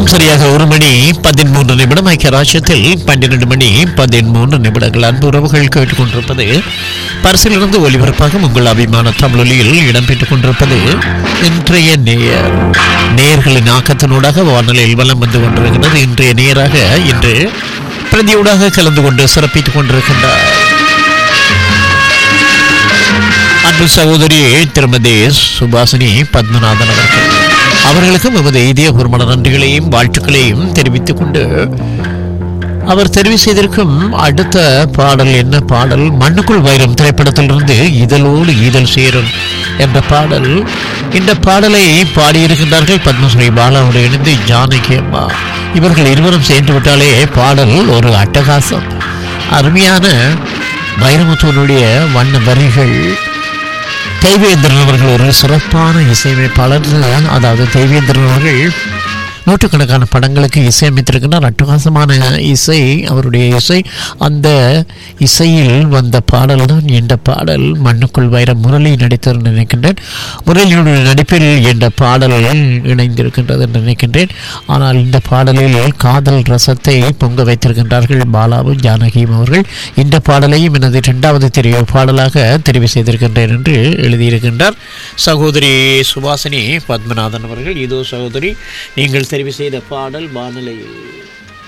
நேரம் சரியாக ஒரு மணி பதிமூன்று நிமிடம் ஐக்கிய ராஜ்யத்தில் பன்னிரண்டு மணி பதிமூன்று நிமிடங்கள் அன்பு உறவுகள் கேட்டுக்கொண்டிருப்பது பரிசிலிருந்து ஒலிபரப்பாக உங்கள் அபிமான தமிழொலியில் இடம்பெற்றுக் கொண்டிருப்பது இன்றைய நேயர் நேயர்களின் ஆக்கத்தினூடாக வானொலியில் வலம் வந்து கொண்டிருக்கிறது இன்றைய நேராக இன்று பிரதியூடாக கலந்து கொண்டு சிறப்பித்துக் கொண்டிருக்கின்றார் அன்பு சகோதரி திருமதி சுபாசினி பத்மநாதன் அவர்கள் அவர்களுக்கும் எமது இதயபூர்வமான நன்றிகளையும் வாழ்த்துக்களையும் தெரிவித்துக் கொண்டு அவர் தெரிவு செய்திருக்கும் அடுத்த பாடல் என்ன பாடல் மண்ணுக்குள் வைரம் திரைப்படத்திலிருந்து இதழோடு ஈதல் சேரும் என்ற பாடல் இந்த பாடலை பாடியிருக்கின்றார்கள் பத்மஸ்ரீ பாலாவோடு இணைந்து ஜானகி அம்மா இவர்கள் இருவரும் சேர்ந்து விட்டாலே பாடல் ஒரு அட்டகாசம் அருமையான வைரமுத்துவனுடைய வண்ண வரிகள் தெய்வேந்திரன் அவர்கள் ஒரு சிறப்பான இசையமைப்பாளர் அதாவது தெய்வேந்திரன் அவர்கள் நூற்றுக்கணக்கான படங்களுக்கு இசையமைத்திருக்கிறார் அட்டகாசமான இசை அவருடைய இசை அந்த இசையில் வந்த பாடல் தான் என்ற பாடல் மண்ணுக்குள் வைர முரளி நடித்தார் என்று நினைக்கின்றேன் முரளியுடைய நடிப்பில் என்ற பாடல் இணைந்திருக்கின்றது என்று நினைக்கின்றேன் ஆனால் இந்த பாடலில் காதல் ரசத்தை பொங்க வைத்திருக்கின்றார்கள் பாலாவும் ஜானகியும் அவர்கள் இந்த பாடலையும் எனது இரண்டாவது தெரிவு பாடலாக தெரிவு செய்திருக்கின்றேன் என்று எழுதியிருக்கின்றார் சகோதரி சுபாசினி பத்மநாதன் அவர்கள் இதோ சகோதரி நீங்கள் தெரிவு செய்த பாடல் வானிலையில்